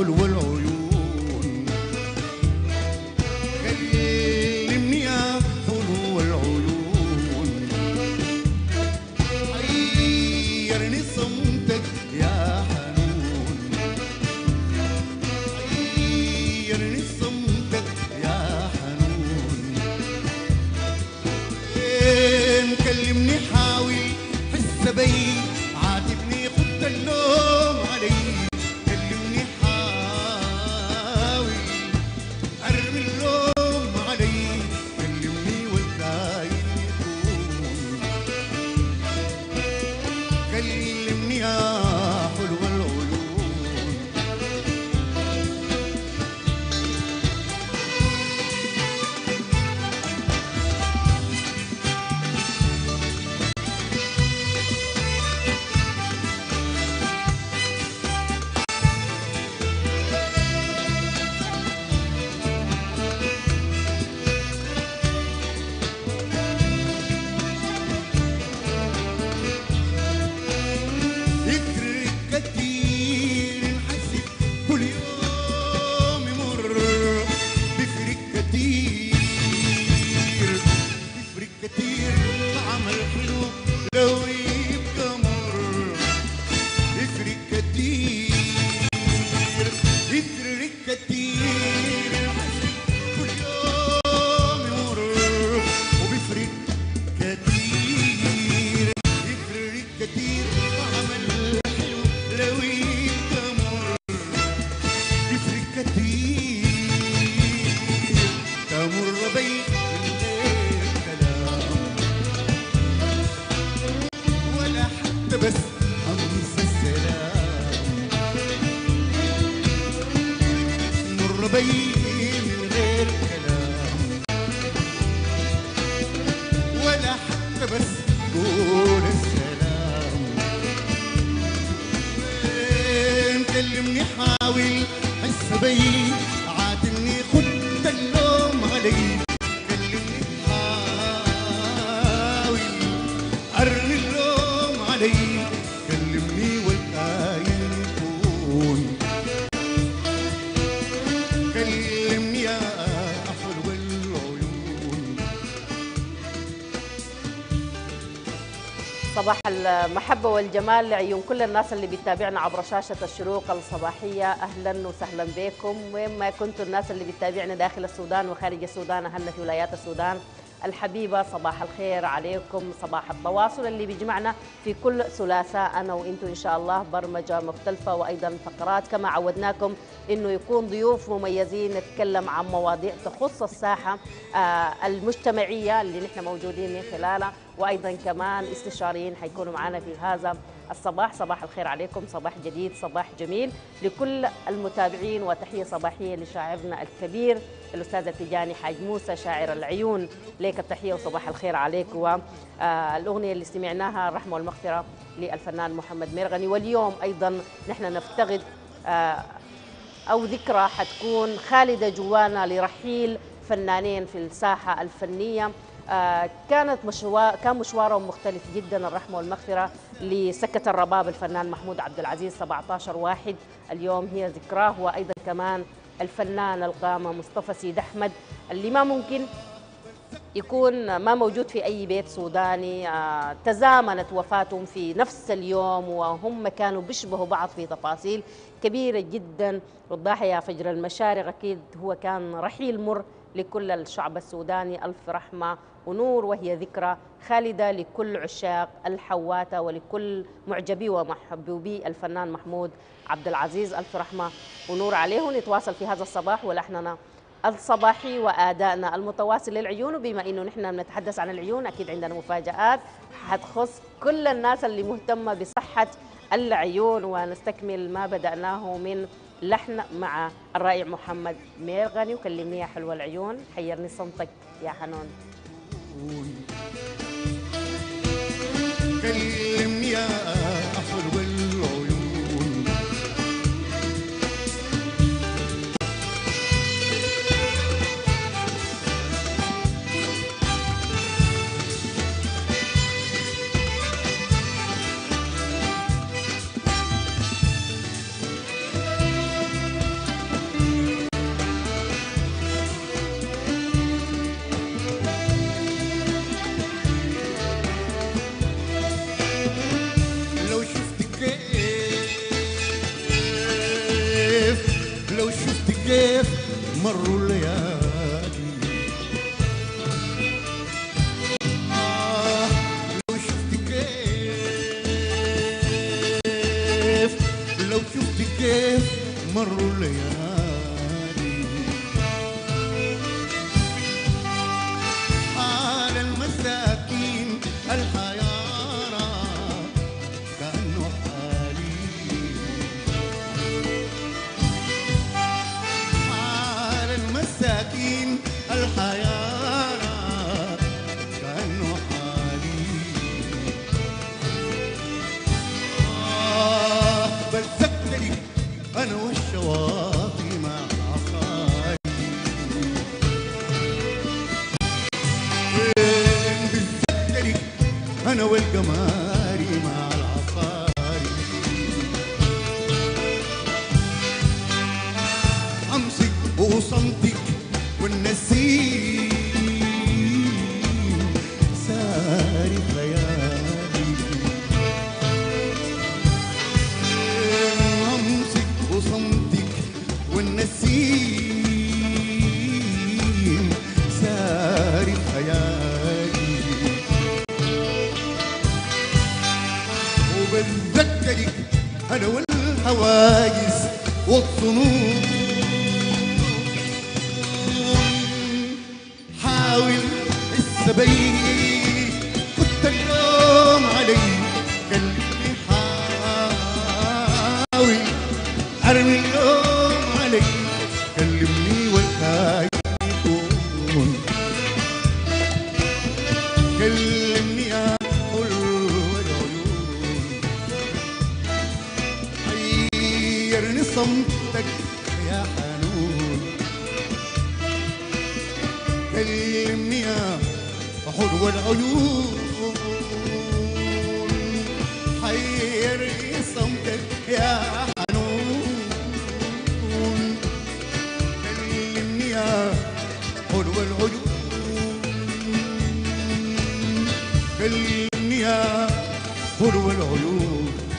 حلو العيون كلمني يا حلو العيون حيرني صمتك يا حنون حيرني صمتك يا حنون إيه كلمني حاول حس بي عاتبني خد اللوم علي كلمني حاول ارمي اللوم علي كلمني والكاين يكون كلمني يا حلو العيون يفرق كتير نحسب كل يوم يمر بيفرق كتير بيفرق كتير طعم الحلو لو يبقى مر يفرق كتير يفرق كتير نحسب كل يوم يمر وبيفرق كتير يفرق كتير طعم الحلو لو يتمر يفرق كتير تمر بي من غير كلام ولا حتى بس همس السلام مر بي من غير كلام ولا حتى بس قول السلام وين كلمني حاول حس بي عاتلني خد اللوم علي كلمني حاول ارمي اللوم علي كلمني والكاين يكون كلمني يا حلو العيون صباح المحبة والجمال لعيون كل الناس اللي بتتابعنا عبر شاشة الشروق الصباحية أهلا وسهلا بكم وين ما كنتوا الناس اللي بتتابعنا داخل السودان وخارج السودان أهلنا في ولايات السودان الحبيبة صباح الخير عليكم صباح التواصل اللي بيجمعنا في كل ثلاثاء أنا وإنتوا إن شاء الله برمجة مختلفة وأيضا فقرات كما عودناكم إنه يكون ضيوف مميزين نتكلم عن مواضيع تخص الساحة آه، المجتمعية اللي نحن موجودين من خلالها وايضا كمان استشاريين حيكونوا معنا في هذا الصباح صباح الخير عليكم صباح جديد صباح جميل لكل المتابعين وتحيه صباحيه لشاعرنا الكبير الاستاذ التجاني حاج موسى شاعر العيون ليك التحيه وصباح الخير عليك والاغنيه اللي سمعناها الرحمه والمغفره للفنان محمد ميرغني واليوم ايضا نحن نفتقد آه، أو ذكرى حتكون خالدة جوانا لرحيل فنانين في الساحة الفنية آه، كانت مشوار كان مشوارهم مختلف جدا الرحمة والمغفرة لسكة الرباب الفنان محمود عبد العزيز 17 واحد اليوم هي ذكراه وأيضا كمان الفنان القامة مصطفى سيد أحمد اللي ما ممكن يكون ما موجود في أي بيت سوداني آه، تزامنت وفاتهم في نفس اليوم وهم كانوا بيشبهوا بعض في تفاصيل كبيرة جدا والضاحية فجر المشارق أكيد هو كان رحيل مر لكل الشعب السوداني ألف رحمة ونور وهي ذكرى خالدة لكل عشاق الحواتة ولكل معجبي ومحبوبي الفنان محمود عبد العزيز ألف رحمة ونور عليه نتواصل في هذا الصباح ولحننا الصباحي وادائنا المتواصل للعيون وبما انه نحن بنتحدث عن العيون اكيد عندنا مفاجات حتخص كل الناس اللي مهتمه بصحه العيون ونستكمل ما بداناه من لحن مع الرائع محمد ميرغني وكلمني يا حلوه العيون حيرني صمتك يا حنون كلمني يا حلو العيون الليالي آه لو شفت كيف لو شفت كيف مروا الليالي حال المساكين الحيارى كأنه حالي حال المساكين الحيارى كأنه حالي آه بتذكرك أنا والشواطئ مع عصاي وين بتذكرك أنا والقماري مع العصاري أمسك وصمتك والنسيم ساري خيالي أمسك وصمتك والنسيم ساري خيالي وبتذكرك انا والهواجس والظنون حاول السبيل كنت اللوم علي قلبي حاول ارمي اللوم علي كلمني والكاي يكون كلمني يا حلو العيون غيرني صمتك يا حنون كلمني يا حلو العيون حيرني صمتك يا حنون كلمني يا حلو العيون كلمني يا حلو العيون